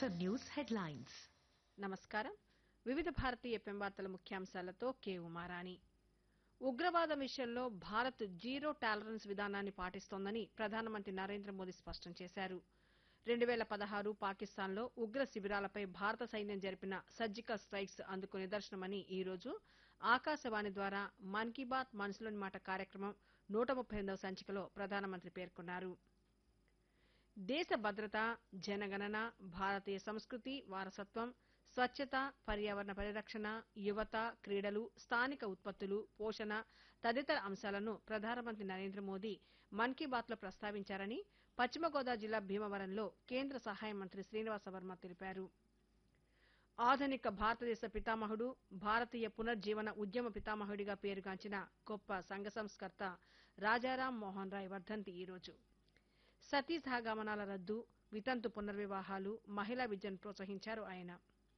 for news headlines. నమస్కారం వివిధ భారతీయ పెంవార్తల ముఖ్యాంశాలతో K Uma Rani ఉగ్రవాదం విషయంలో భారత్ జీరో టాలరెన్స్ విధానాన్ని పాటిస్తోందని ప్రధానమంత్రి నరేంద్ర మోదీ స్పష్టం చేశారు రెండు వేల పదహారు పాకిస్తాన్లో ఉగ్ర శిబిరాలపై భారత సైన్యం జరిపిన సర్జికల్ స్ట్రైక్స్ అందుకు నిదర్శనమని ఈ రోజు ఆకాశవాణి ద్వారా మన్ కీ బాత్ మనసులోని మాట కార్యక్రమం నూట ముప్పై ఎనిమిదవ సంచికలో ప్రధానమంత్రి పేర్కొన్నారు దేశ భద్రత జనగణన భారతీయ సంస్కృతి వారసత్వం స్వచ్ఛత పర్యావరణ పరిరక్షణ యువత క్రీడలు స్థానిక ఉత్పత్తులు పోషణ తదితర అంశాలను ప్రధానమంత్రి నరేంద్ర మోదీ మన్ కీ బాత్లో ప్రస్తావించారని పశ్చిమ గోదావరి జిల్లా భీమవరంలో కేంద్ర సహాయ మంత్రి శ్రీనివాస వర్మ తెలిపారు ఆధునిక భారతదేశ పితామహుడు భారతీయ పునర్జీవన ఉద్యమ పితామహుడిగా పేరుగాంచిన గొప్ప సంఘ సంస్కర్త రాజారాం మోహన్ రాయ్ వర్ధంతి ఈరోజు సతీ సహగమనాల రద్దు వితంతు పునర్వివాహాలు మహిళా విద్యను ప్రోత్సహించారు ఆయన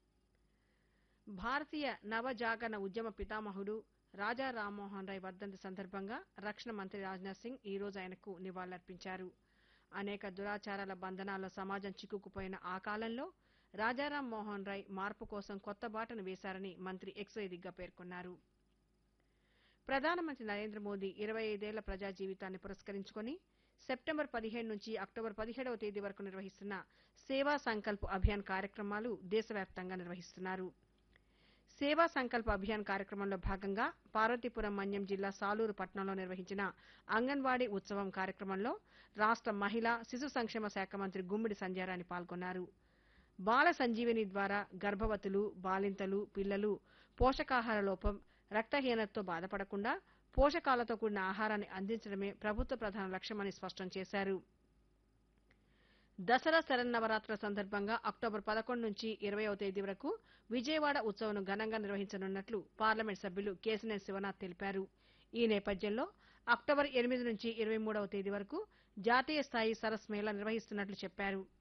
భారతీయ నవజాగరణ ఉద్యమ పితామహుడు రాజా రామ్మోహన్ రాయ్ వర్ధంతి సందర్భంగా రక్షణ మంత్రి రాజ్నాథ్ సింగ్ ఈ రోజు ఆయనకు నివాళులర్పించారు అనేక దురాచారాల బంధనాల్లో సమాజం చిక్కుకుపోయిన ఆ కాలంలో రాజారాం మోహన్ రాయ్ మార్పు కోసం కొత్త బాటను వేశారని మంత్రి ఎక్స్ వేదికగా పేర్కొన్నారు ప్రధానమంత్రి నరేంద్ర మోదీ ఇరవై ఐదేళ్ల ప్రజా జీవితాన్ని పురస్కరించుకొని సెప్టెంబర్ పదిహేడు నుంచి అక్టోబర్ పదిహేడవ తేదీ వరకు నిర్వహిస్తున్న సేవా సంకల్ప్ అభియాన్ కార్యక్రమాలు దేశవ్యాప్తంగా నిర్వహిస్తున్నారు సేవా సంకల్ప అభియాన్ కార్యక్రమంలో భాగంగా పార్వతీపురం మన్యం జిల్లా సాలూరు పట్టణంలో నిర్వహించిన అంగన్వాడీ ఉత్సవం కార్యక్రమంలో రాష్ట మహిళా శిశు సంక్షేమ శాఖ మంత్రి గుమ్మిడి సంధ్యారాణి పాల్గొన్నారు బాల సంజీవిని ద్వారా గర్భవతులు బాలింతలు పిల్లలు పోషకాహార లోపం రక్తహీనతతో బాధపడకుండా పోషకాలతో కూడిన ఆహారాన్ని అందించడమే ప్రభుత్వ ప్రధాన లక్ష్యమని స్పష్టం చేశారు దసరా శరన్నవరాత్రుల సందర్భంగా అక్టోబర్ పదకొండు నుంచి ఇరవయవ తేదీ వరకు విజయవాడ ఉత్సవం ఘనంగా నిర్వహించనున్నట్లు పార్లమెంట్ సభ్యులు కేసినేని శివనాథ్ తెలిపారు ఈ నేపథ్యంలో అక్టోబర్ ఎనిమిది నుంచి ఇరవై మూడవ తేదీ వరకు జాతీయ స్థాయి సరస్ మేళా నిర్వహిస్తున్నట్లు చెప్పారు